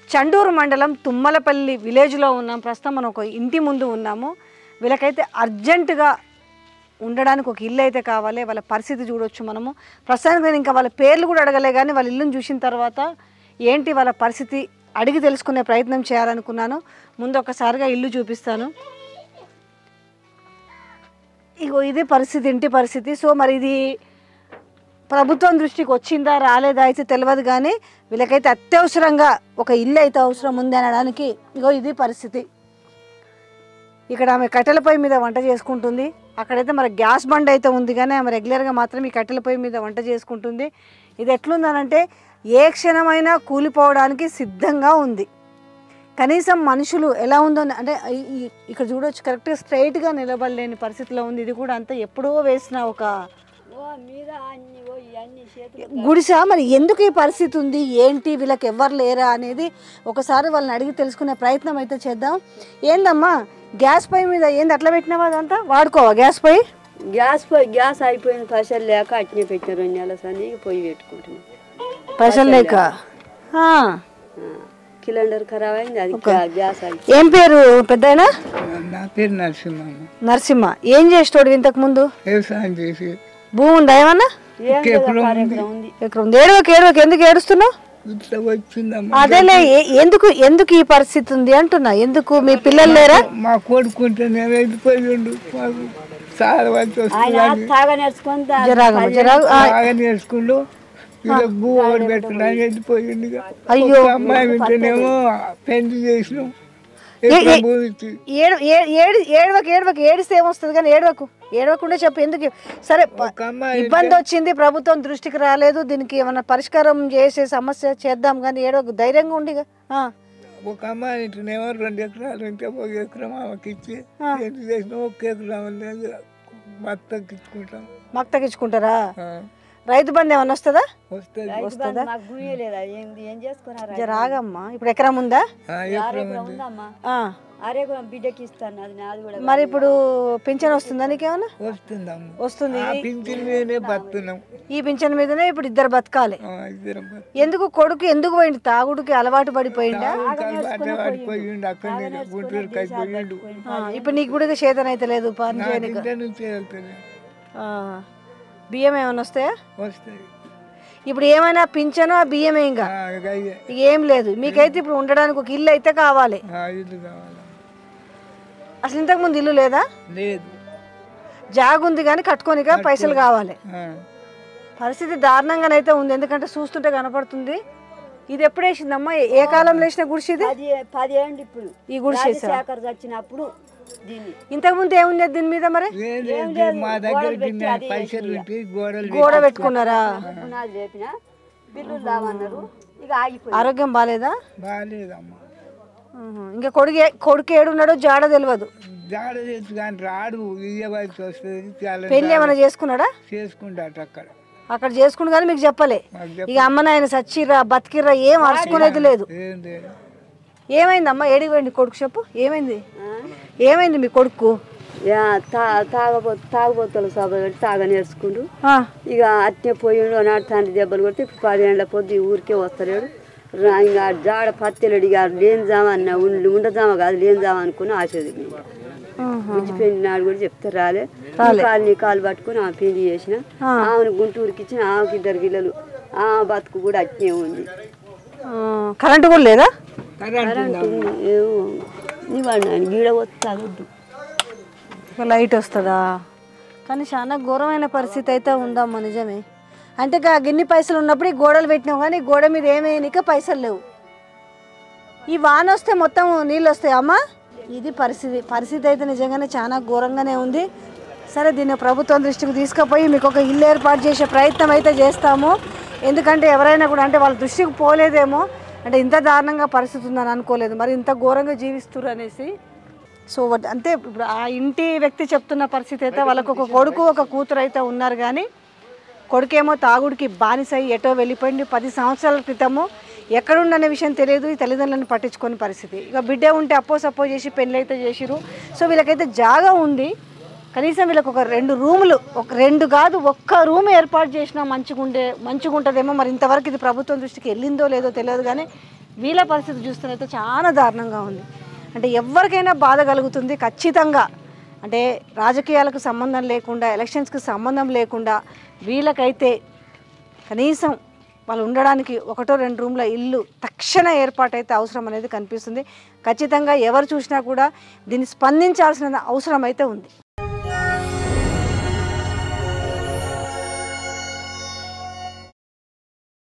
చండూరు మండలం తుమ్మలపల్లి విలేజ్లో ఉన్నాం ప్రస్తుతం మనం ఒక ఇంటి ముందు ఉన్నాము వీళ్ళకైతే అర్జెంటుగా ఉండడానికి ఒక ఇల్లు అయితే కావాలి వాళ్ళ పరిస్థితి చూడొచ్చు మనము ప్రస్తుతానికి నేను ఇంకా వాళ్ళ పేర్లు కూడా అడగలే కానీ వాళ్ళ ఇల్లుని చూసిన తర్వాత ఏంటి వాళ్ళ పరిస్థితి అడిగి తెలుసుకునే ప్రయత్నం చేయాలనుకున్నాను ముందు ఒకసారిగా ఇల్లు చూపిస్తాను ఇగో ఇది పరిస్థితి ఇంటి పరిస్థితి సో మరి ఇది ప్రభుత్వం దృష్టికి వచ్చిందా రాలేదా అయితే తెలియదు కానీ వీళ్ళకైతే అత్యవసరంగా ఒక ఇల్లు అయితే అవసరం ఉంది అనడానికి ఇగో ఇది పరిస్థితి ఇక్కడ ఆమె కట్టెల పొయ్యి మీద వంట చేసుకుంటుంది అక్కడైతే మరి గ్యాస్ బండ్ అయితే ఉంది కానీ ఆమె రెగ్యులర్గా మాత్రం ఈ కట్టెల పొయ్యి మీద వంట చేసుకుంటుంది ఇది ఎట్లుందనంటే ఏ క్షణమైనా కూలిపోవడానికి సిద్ధంగా ఉంది కనీసం మనుషులు ఎలా ఉందో అని- అంటే ఈ- ఈ- ఇక్కడ చూడొచ్చు కరెక్ట్గా స్ట్రైట్గా నిలబడలేని పరిస్థితిలో ఉంది ఇది కూడా అంతా ఎప్పుడో వేసిన ఒక గుడిసా మరి ఎందుకు ఈ పరిస్థితి ఉంది ఏంటి వీళ్ళకి ఎవ్వరు లేరా అనేది ఒకసారి వాళ్ళని అడిగి తెలుసుకునే ప్రయత్నం అయితే చేద్దాం ఏందమ్మా గ్యాస్ పై మీద ఏంది అట్లా పెట్టినావా అదంతా వాడుకోవా గ్యాస్ పై గ్యాస్ పోయి గ్యాస్ అయిపోయిన పైసలు లేక అట్నే పెట్టిన రెండు నెలల సని పొయ్యి పెట్టుకుంటున్నాం పైసలు లేక ఆ. సిలిండర్ ఖరాబ్ అయింది అది గ్యా- గ్యాస్ అయిపోయింది ఏం పేరు పెద్దయినా నా పేరు నరసింహమ్మ నరసింహ ఏం చేసేటోడు ఇంతకు ముందు వ్యవసాయం చేసి భూమి ఉందా ఏమన్నా ఏం లేదు కార్యక్రమం ఉంది ఎక్కడ ఉంది ఏడవకు ఏడవకు ఎందుకు ఏడుస్తున్నావు ఇట్లా వచ్చిందమ్మ అదేలే ఏ- ఎందుకు ఎందుకు ఈ పరిస్థితి ఉంది అంటున్నా ఎందుకు మీ పిల్లలు లేరా మా కొడుకుంటే నేను వెళ్ళిపోయిండు మాకు సార్ వచ్చి ఆయన వస్తుందని తాగా నేర్చుకొని దా- జరాగమ్మ జరాగు ఆ, బాగా నేర్చుకుంటూ ఇలా భూ ఒకటి పెట్టడానికి వెళ్ళిపోయిండు ఇక. అయ్యో. ఒక అమ్మాయి వింటేనేమో పెళ్లి చేసినాం ఎక్కడ భూమి ఇచ్చి ఏడు ఏ- ఏడు ఏడవకు ఏడవకు ఏడిస్తే ఏమొస్తుంది కానీ ఏడవకు ఏడవకుండా చెప్పు ఎందుకు సరే ప- ఒక అమ్మాయి ఇబ్బంది వచ్చింది ప్రభుత్వం దృష్టికి రాలేదు దీనికి ఏమైనా పరిష్కారం చేసే సమస్య చేద్దాం కానీ ఏడవకు ధైర్యంగా ఉండిగా ఆ. ఒక అమ్మాయి ఇంటనేమో రెండు ఎకరాలు ఉంటే ఒక ఎకరం ఆమెకి ఇచ్చి పెళ్లి చేసినాం ఒక ఎకరం లేదు మొత్తం ఇచ్చుకుంటాం మాకు తగ్గించుకుంటారా ఆ, రైతు బంధు ఏమన్నా వస్తుందా వస్తుంది రైతు బంధు మాకు భూమి లేదా ఏంది ఏం చేసుకున్నారా జర ఆగమ్మా ఇప్పుడు ఎకరం ఉందా ఆ, ఎకరం ఉంది ఉందమ్మా ఆ. అరే కూడా బిడ్డకి ఇస్తాను అది నాది కూడా మరి ఇప్పుడు పింఛన్ వస్తుందా నీకేమన్నా వస్తుందమ్మ వస్తుంది ఆ పింఛన్ మీదనే బతున్నాం ఈ పింఛన్ మీదనే ఇప్పుడు ఇద్దరు బతకాలి ఆ, ఇద్దరం బతు- ఎందుకు కొడుకు ఎందుకు పోయింది తాగుడుకి అలవాటు పడిపోయిందా అట్లా పడిపోయిండు అక్కడ గుంటూరుకి అయిపోయిండు ఆ, ఇప్పుడు నీకు కూడా చేతన అయితే లేదు పని నాకు చేయనీకి. ఇంటి నుంచి వెళ్తుంది ఆ బియ్యం ఏమైనా వస్తాయా వస్తాయి ఇప్పుడు ఏమైనా పింఛను ఆ బియ్యమే ఇంకా ఆ, ఇక అయ్యే. ఇక ఏం లేదు మీకైతే ఇప్పుడు ఉండడానికి ఒక ఇల్లు అయితే కావాలి ఆ, ఇల్లు కావాలి అసలు ఇంతకు ముందు ఇల్లు లేదా లేదు జాగ్ ఉంది కానీ కట్టుకోనిక పైసలు కావాలి ఆ, పరిస్థితి దారుణంగానైతే ఉంది ఎందుకంటే చూస్తుంటే కనపడుతుంది ఇది ఎప్పుడు వేసిందమ్మా ఏ- ఏ కాలంలో వేసిన గుడిసి ఇది పది పది ఏంటి ఇప్పుడు ఈ గుడిసి వేసా రాజశేఖర్ చచ్చినప్పుడు దీన్ని ఇంతకు ముందు ఏముండేది దీని మీద మరి ఏం లేదు మా దగ్గర గిన్నె పైసలు ఉంటే గోడలు గోడ పెట్టుకున్నారా పునాది లేపిన బిల్లులు దామన్నారు ఇక ఆగిపోయి ఆరోగ్యం బాగాలేదా బాగాలేదమ్మా ఉహు. ఇంకా కొడుకు ఏ- కొడుకు ఏడున్నాడో జాడ తెలియదు జాడ చేసి కానీ రాడు ఇయ్యవలసి వస్తుంది చాలా పెళ్లి ఏమైనా చేసుకున్నాడా చేసుకుంటాట అక్కడ అక్కడ చేసుకుని కానీ మీకు చెప్పలే మాకు చెప్ప ఇక అమ్మ నాయన సచ్చిర్రా బతికిర్రా ఏం అరుచుకునేది లేదు ఏం లేదు ఏమైంది అమ్మ ఏడికి పోయింది కొడుకు చెప్పు ఏమైంది ఏమైంది మీ కొడుకు యా, తా తాగబో తాగబోతులు సభ పెట్టి తాగ నేర్చుకుంటూ ఆ, ఇక అట్నే పోయిండు నాడు తండ్రి దెబ్బలు కొడితే ఇప్పుడు పదేళ్ళ పొద్దు ఈ ఊరికే వస్తలేడు రా ఇంకా జాడ పత్తెలడు ఇక లేని జామ అన్న ఉండి ఉండజామ కాదు లేని జామ అనుకుని ఆశది ఆహా. పెళ్లి నాడు కూడా చెప్తే రాలే నీ కాలు నీ కాలు పట్టుకుని ఆమె పెళ్లి చేసిన ఆమెను గుంటూరుకి ఇచ్చిన ఆమెకి ఇద్దరు పిల్లలు ఆ బతుకు కూడా అట్నే ఉంది ఆ, కరెంటు కూడా లేదా కరెంట్ ఉందా? ఏమో నీ వాడు నాయన గీడ వస్తాగొద్దు ఇక లైట్ వస్తుందా కానీ చాలా ఘోరమైన పరిస్థితి అయితే ఉందమ్మా నిజమే అంటే ఇక గిన్ని పైసలు ఉన్నప్పుడు ఈ గోడలు పెట్టినావు కానీ ఈ గోడ మీద ఏమేయనిక పైసలు లేవు ఈ వాన వస్తే మొత్తం నీళ్ళు వస్తాయి అమ్మా ఇది పరిస్థితి పరిస్థితి అయితే నిజంగానే చాలా ఘోరంగానే ఉంది సరే దీన్ని ప్రభుత్వం దృష్టికి తీసుకుపోయి మీకు ఒక ఇల్లు ఏర్పాటు చేసే ప్రయత్నం అయితే చేస్తాము ఎందుకంటే ఎవరైనా కూడా అంటే వాళ్ళ దృష్టికి పోలేదేమో అంటే ఇంత దారుణంగా పరిస్థితి ఉందని అనుకోలేదు మరి ఇంత ఘోరంగా జీవిస్తున్నారు అనేసి సో వట్- అంతే ఇప్పుడు ఆ ఇంటి వ్యక్తి చెప్తున్న పరిస్థితి అయితే వాళ్ళకు ఒక కొడుకు ఒక కూతురు అయితే ఉన్నారు కానీ కొడుకేమో తాగుడికి బానిసై ఎటో వెళ్ళిపోయింది పది సంవత్సరాల క్రితము ఎక్కడుండనే విషయం తెలియదు ఈ తల్లిదండ్రులను పట్టించుకొని పరిస్థితి ఇక బిడ్డ ఉంటే అప్పో సప్పో చేసి పెళ్ళి అయితే చేసిరు సో వీళ్ళకైతే జాగా ఉంది కనీసం వీళ్ళకి ఒక రెండు రూములు ఒక రెండు కాదు ఒక్క రూమ్ ఏర్పాటు చేసినా మంచిగా ఉండే మంచిగా ఉంటుందేమో మరి ఇంతవరకు ఇది ప్రభుత్వం దృష్టికి వెళ్ళిందో లేదో తెలియదు కానీ వీళ్ళ పరిస్థితి చూస్తేనైతే చాలా దారుణంగా ఉంది అంటే ఎవరికైనా బాధ కలుగుతుంది ఖచ్చితంగా అంటే రాజకీయాలకు సంబంధం లేకుండా ఎలక్షన్స్కి సంబంధం లేకుండా వీళ్ళకైతే కనీసం వాళ్ళు ఉండడానికి ఒకటో రెండు రూమ్ల ఇల్లు తక్షణ ఏర్పాటైతే అవసరం అనేది కనిపిస్తుంది ఖచ్చితంగా ఎవరు చూసినా కూడా దీన్ని స్పందించాల్సిన అవసరం అయితే ఉంది